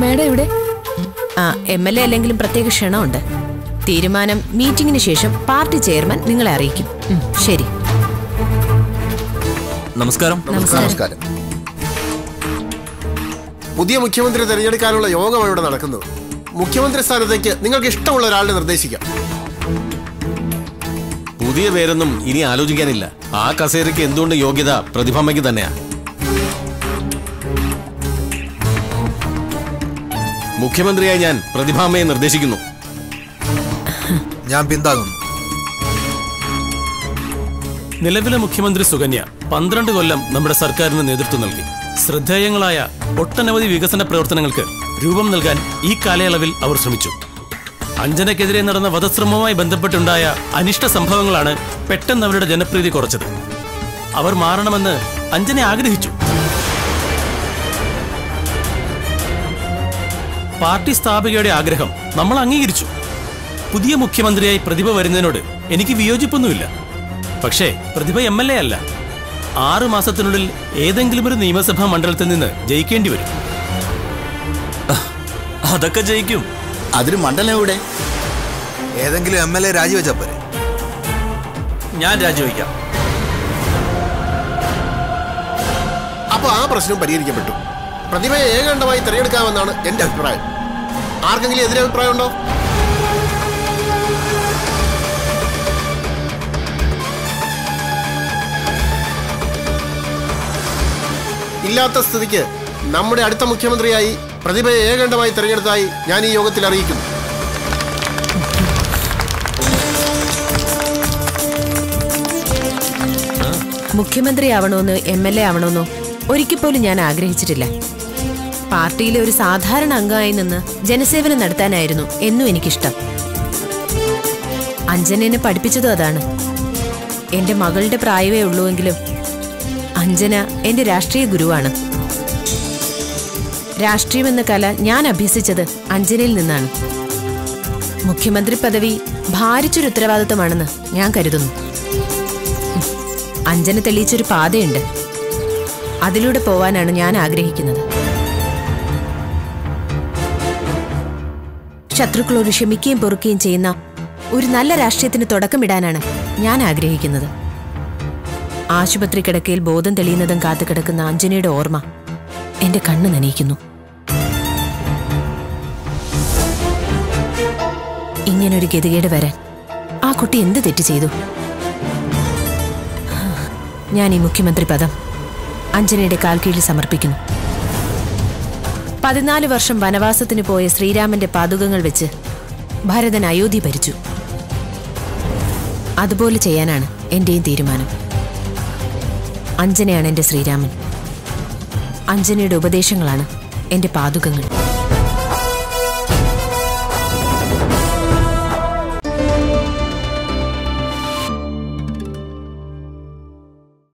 madam ഇവിടെ ആ M L A അല്ലെങ്കിലും പ്രത്യേക ക്ഷണമുണ്ട് തീരുമാനം മീറ്റിംഗിന് ശേഷം പാർട്ടി ചെയർമാൻ നിങ്ങളെ അറിയിക്കും ഉം, ശരി നമസ്കാരം നമസ്കാരം പുതിയ മുഖ്യമന്ത്രി തിരഞ്ഞെടുക്കാനുള്ള യോഗമാണ് ഇവിടെ നടക്കുന്നത് മുഖ്യമന്ത്രി സ്ഥാനത്തേക്ക് നിങ്ങൾക്ക് ഇഷ്ടമുള്ള ഒരാളെ നിർദ്ദേശിക്കാം പുതിയ പേരൊന്നും ഇനി ആലോചിക്കാനില്ല ആ കസേരയ്ക്ക് എന്തുകൊണ്ട് യോഗ്യത പ്രതിഭമ്മയ്ക്ക് തന്നെയാ മുഖ്യമന്ത്രിയായി ഞാൻ പ്രതിഭാമ്മയെ നിർദ്ദേശിക്കുന്നു ഞാൻ പിന്താങ്ങുന്നു നിലവിലെ മുഖ്യമന്ത്രി സുകന്യ പന്ത്രണ്ട് കൊല്ലം നമ്മുടെ സർക്കാരിന് നേതൃത്വം നൽകി ശ്രദ്ധേയങ്ങളായ ഒട്ടനവധി വികസന പ്രവർത്തനങ്ങൾക്ക് രൂപം നൽകാൻ ഈ കാലയളവിൽ അവർ ശ്രമിച്ചു അഞ്ജനയ്ക്കെതിരെ നടന്ന വധശ്രമവുമായി ബന്ധപ്പെട്ടുണ്ടായ അനിഷ്ട സംഭവങ്ങളാണ് പെട്ടെന്ന് അവരുടെ ജനപ്രീതി കുറച്ചത് അവർ മാറണമെന്ന് അഞ്ജന ആഗ്രഹിച്ചു പാർട്ടി സ്ഥാപികയുടെ ആഗ്രഹം നമ്മൾ അംഗീകരിച്ചു പുതിയ മുഖ്യമന്ത്രിയായി പ്രതിഭ വരുന്നതിനോട് എനിക്ക് വിയോജിപ്പൊന്നുമില്ല പക്ഷേ പ്രതിഭ എം എൽ എ അല്ല ആറു മാസത്തിനുള്ളിൽ ഏതെങ്കിലും ഒരു നിയമസഭാ മണ്ഡലത്തിൽ നിന്ന് ജയിക്കേണ്ടി വരും അതൊക്കെ ജയിക്കും അതിന് മണ്ഡലം എവിടെ ഏതെങ്കിലും എം എൽ എ രാജിവെച്ചാ പോരെ ഞാൻ രാജിവെക്കാം അപ്പൊ ആ പ്രശ്നം പരിഹരിക്കപ്പെട്ടു പ്രതിഭയെ ഏകാണ്ടമായി തിരഞ്ഞെടുക്കാമെന്നാണ് എന്റെ അഭിപ്രായം ആർക്കെങ്കിലും എതിരെ അഭിപ്രായം ഉണ്ടോ ഇല്ലാത്ത സ്ഥിതിക്ക് നമ്മുടെ അടുത്ത മുഖ്യമന്ത്രിയായി പ്രതിഭയെ ഏകണ്ഠമായി തിരഞ്ഞെടുത്തായി ഞാൻ ഈ യോഗത്തിൽ അറിയിക്കുന്നു മുഖ്യമന്ത്രിയാവണമെന്നോ എം എൽ എ ആവണമെന്നോ ഒരിക്കൽ പോലും ഞാൻ ആഗ്രഹിച്ചിട്ടില്ല പാർട്ടിയിലെ ഒരു സാധാരണ അംഗമായി നിന്ന് ജനസേവനം നടത്താനായിരുന്നു എന്നും എനിക്കിഷ്ടം അഞ്ജനനെ പഠിപ്പിച്ചതും അതാണ് എന്റെ മകളുടെ പ്രായമേ ഉള്ളൂവെങ്കിലും അഞ്ജന എന്റെ രാഷ്ട്രീയ ഗുരുവാണ് രാഷ്ട്രീയം എന്ന കല ഞാൻ അഭ്യസിച്ചത് അഞ്ജനയിൽ നിന്നാണ് മുഖ്യമന്ത്രി പദവി ഭാരിച്ചൊരു ഉത്തരവാദിത്തമാണെന്ന് ഞാൻ കരുതുന്നു അഞ്ജന തെളിയിച്ചൊരു പാതയുണ്ട് അതിലൂടെ പോവാനാണ് ഞാൻ ആഗ്രഹിക്കുന്നത് ശത്രുക്കളോട് ക്ഷമിക്കുകയും പൊറുക്കുകയും ചെയ്യുന്ന ഒരു നല്ല രാഷ്ട്രീയത്തിന് തുടക്കമിടാനാണ് ഞാൻ ആഗ്രഹിക്കുന്നത് ആശുപത്രി കിടക്കയിൽ ബോധം തെളിയുന്നതും കാത്തു കിടക്കുന്ന അഞ്ജനയുടെ ഓർമ്മ എന്റെ കണ്ണ് നനയിക്കുന്നു ഇങ്ങനൊരു ഗതികേട് വരാൻ ആ കുട്ടി എന്ത് തെറ്റ് ചെയ്തു ഞാൻ ഈ മുഖ്യമന്ത്രി പദം അഞ്ജനയുടെ കാൽക്കീഴിൽ സമർപ്പിക്കുന്നു പതിനാല് വർഷം വനവാസത്തിന് പോയ ശ്രീരാമന്റെ പാതുകങ്ങൾ വെച്ച് ഭരതൻ അയോധ്യ ഭരിച്ചു അതുപോലെ ചെയ്യാനാണ് എന്റെയും തീരുമാനം അഞ്ജനയാണ് എന്റെ ശ്രീരാമൻ അഞ്ജനയുടെ ഉപദേശങ്ങളാണ് എന്റെ പാതുകങ്ങൾ